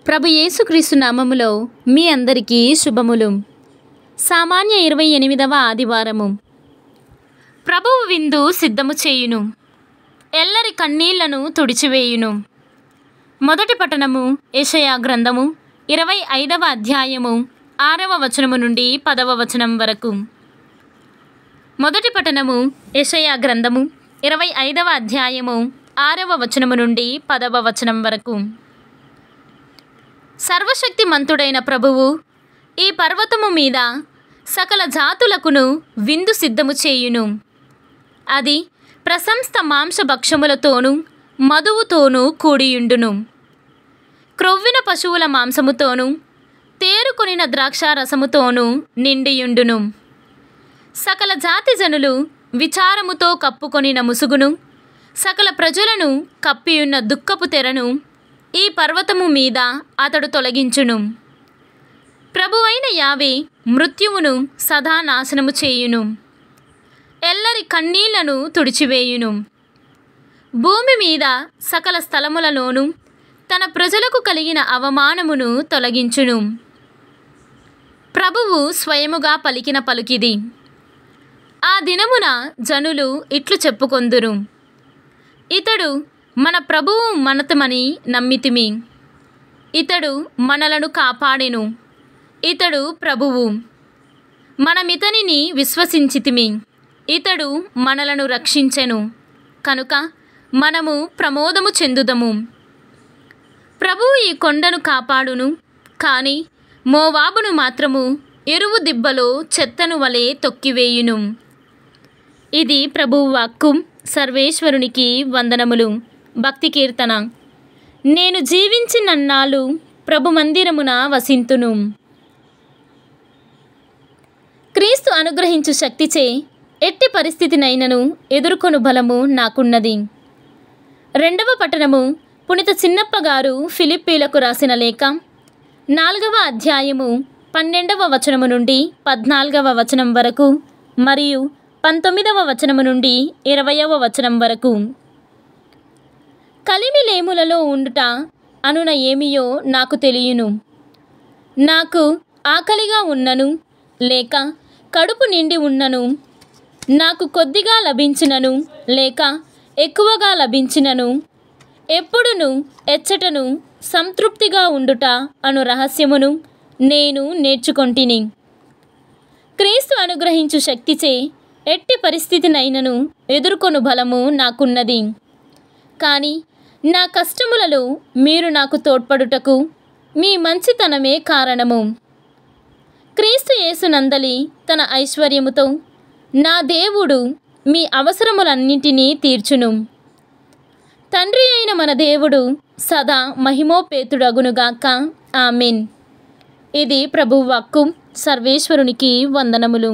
ప్రభు యేసుక్రీస్తు నామములో మీ అందరికీ శుభములు సామాన్య ఇరవై ఎనిమిదవ ఆదివారము ప్రభువు విందు సిద్ధము చేయును ఎల్లరి కన్నీళ్లను తుడిచివేయును మొదటి పట్టణము యెషయా గ్రంథము ఇరవై ఐదవ అధ్యాయము ఆరవ వచనము నుండి పదవ వచనం వరకు మొదటి పట్టణము యెషయా గ్రంథము ఇరవై ఐదవ అధ్యాయము ఆరవ వచనము నుండి పదవ వచనం వరకు సర్వశక్తి మంతుడైన ప్రభువు ఈ పర్వతము మీద సకల జాతులకును విందు సిద్ధము చేయును అది ప్రశంస్త మాంసభక్షములతోనూ మధువుతోనూ కూడియుండును క్రొవ్విన పశువుల మాంసముతోనూ తేరుకొనిన ద్రాక్షారసముతోనూ నిండియుండును సకల జాతి జనులు విచారముతో కప్పుకొనిన ముసుగును సకల ప్రజలను కప్పియున్న దుఃఖపు తెరను ఈ పర్వతము మీద అతడు తొలగించును ప్రభువైన యావే మృత్యువును సదా నాశనము చేయును ఎల్లరి కన్నీళ్లను తుడిచివేయును భూమి మీద సకల స్థలములలోనూ తన ప్రజలకు కలిగిన అవమానమును తొలగించును ప్రభువు స్వయముగా పలికిన పలుకిది ఆ దినమున జనులు ఇట్లు చెప్పుకొందురు ఇతడు మన ప్రభువు మనతమని నమ్మితిమి ఇతడు మనలను కాపాడెను ఇతడు ప్రభువు మనమితనిని విశ్వసించితిమి ఇతడు మనలను రక్షించెను కనుక మనము ప్రమోదము చెందుదము ప్రభువు ఈ కొండను కాపాడును కానీ మోవాబును మాత్రము ఎరువు దిబ్బలో చెత్తను వలె తొక్కివేయును ఇది ప్రభువు వాక్కు సర్వేశ్వరునికి వందనములు భక్తి కీర్తన నేను జీవించినన్నాళ్ళు ప్రభు మందిరమున వసింతును క్రీస్తు అనుగ్రహించు శక్తిచే ఎట్టి పరిస్థితినైనను ఎదుర్కొను బలము నాకున్నది రెండవ పట్టణము పునిత చిన్నప్ప గారు ఫిలిప్పీలకు రాసిన లేఖ నాలుగవ అధ్యాయము పన్నెండవ వచనము నుండి పద్నాలుగవ వచనం వరకు మరియు పంతొమ్మిదవ వచనము నుండి ఇరవయవ వచనం వరకు కలిమిలేములలో ఉండుట అనున ఏమియో నాకు తెలియను నాకు ఆకలిగా ఉన్నను లేక కడుపు నిండి ఉన్నను నాకు కొద్దిగా లభించినను లేక ఎక్కువగా లభించినను ఎప్పుడును ఎచ్చటను సంతృప్తిగా ఉండుట అను రహస్యమును నేను నేర్చుకొంటిని క్రీస్తు అనుగ్రహించు శక్తిచే ఎట్టి పరిస్థితినైనను ఎదుర్కొను బలము నాకున్నది కానీ నా కష్టములలో మీరు నాకు తోడ్పడుటకు మీ మంచితనమే కారణము క్రీస్తు యేసునందలి తన ఐశ్వర్యముతో నా దేవుడు మీ అవసరములన్నింటినీ తీర్చును తండ్రి అయిన మన దేవుడు సదా మహిమోపేతుడగునుగాక ఆమెన్ ఇది ప్రభువాక్కు సర్వేశ్వరునికి వందనములు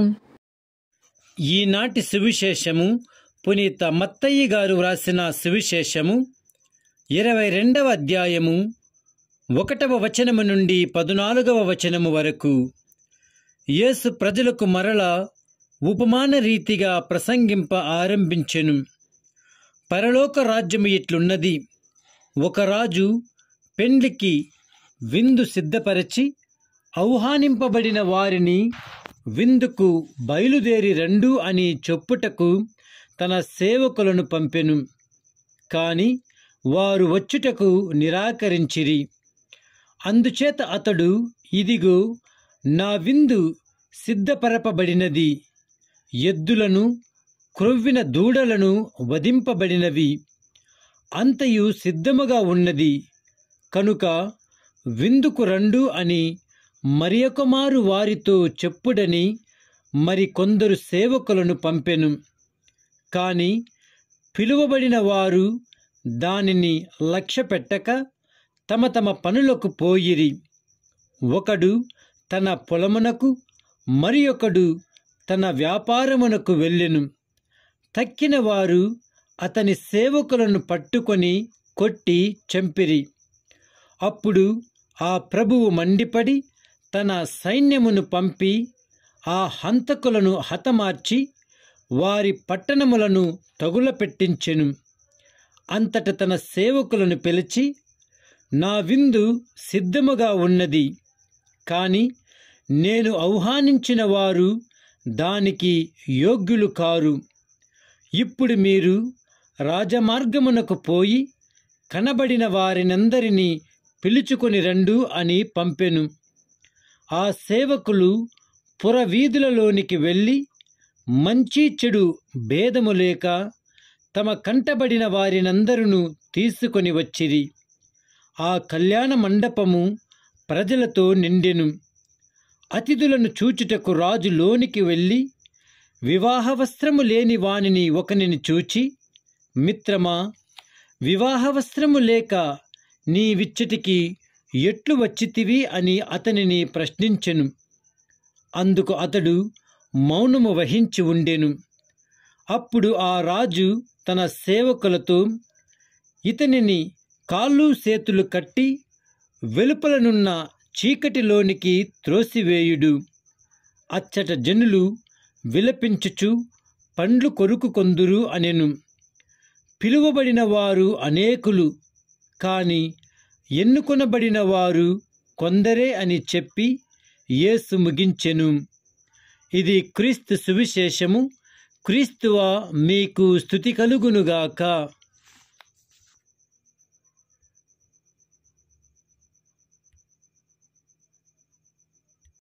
ఈనాటి సువిశేషము పునీత మత్తయ్య గారు వ్రాసిన సువిశేషము ఇరవై రెండవ అధ్యాయము ఒకటవ వచనము నుండి పదునాలుగవ వచనము వరకు యేసు ప్రజలకు మరల ఉపమాన రీతిగా ప్రసంగింప ఆరంభించెను పరలోక రాజ్యము ఇట్లున్నది ఒక రాజు పెండ్లికి విందు సిద్ధపరచి ఆహ్వానింపబడిన వారిని విందుకు బయలుదేరి రండు అని చెప్పుటకు తన సేవకులను పంపెను కాని వారు వచ్చుటకు నిరాకరించిరి అందుచేత అతడు ఇదిగో నా విందు సిద్ధపరపబడినది ఎద్దులను క్రొవ్విన దూడలను వధింపబడినవి అంతయు సిద్ధముగా ఉన్నది కనుక విందుకు రండు అని మరియొకమారు వారితో చెప్పుడని మరి కొందరు సేవకులను పంపెను కాని పిలువబడిన వారు దానిని లక్ష్యపెట్టక తమ తమ పనులకు పోయిరి ఒకడు తన పొలమునకు మరి ఒకడు తన వ్యాపారమునకు వెళ్ళెను తక్కిన వారు అతని సేవకులను పట్టుకొని కొట్టి చంపిరి అప్పుడు ఆ ప్రభువు మండిపడి తన సైన్యమును పంపి ఆ హంతకులను హతమార్చి వారి పట్టణములను తగులపెట్టించెను అంతట తన సేవకులను పిలిచి నా విందు సిద్ధముగా ఉన్నది కాని నేను ఆహ్వానించిన వారు దానికి యోగ్యులు కారు ఇప్పుడు మీరు రాజమార్గమునకు పోయి కనబడిన వారినందరినీ పిలుచుకొని రండు అని పంపెను ఆ సేవకులు పురవీధులలోనికి వెళ్ళి మంచి చెడు భేదము లేక తమ కంటబడిన వారినందరును తీసుకొని వచ్చిరి ఆ కళ్యాణ మండపము ప్రజలతో నిండెను అతిథులను చూచుటకు రాజు లోనికి వెళ్ళి వివాహ వస్త్రము లేని వానిని ఒకనిని చూచి మిత్రమా వివాహ వస్త్రము లేక నీ విచ్చటికి ఎట్లు వచ్చితివి అని అతనిని ప్రశ్నించెను అందుకు అతడు మౌనము వహించి ఉండెను అప్పుడు ఆ రాజు తన సేవకులతో ఇతనిని కాళ్ళు చేతులు కట్టి వెలుపలనున్న చీకటిలోనికి త్రోసివేయుడు అచ్చట జనులు విలపించుచు పండ్లు కొరుకు కొందురు అనెను పిలువబడిన వారు అనేకులు కాని ఎన్నుకొనబడిన వారు కొందరే అని చెప్పి యేసు ముగించెను ఇది క్రీస్తు సువిశేషము క్రీస్తువా మీకు స్థుతి కలుగునుగాక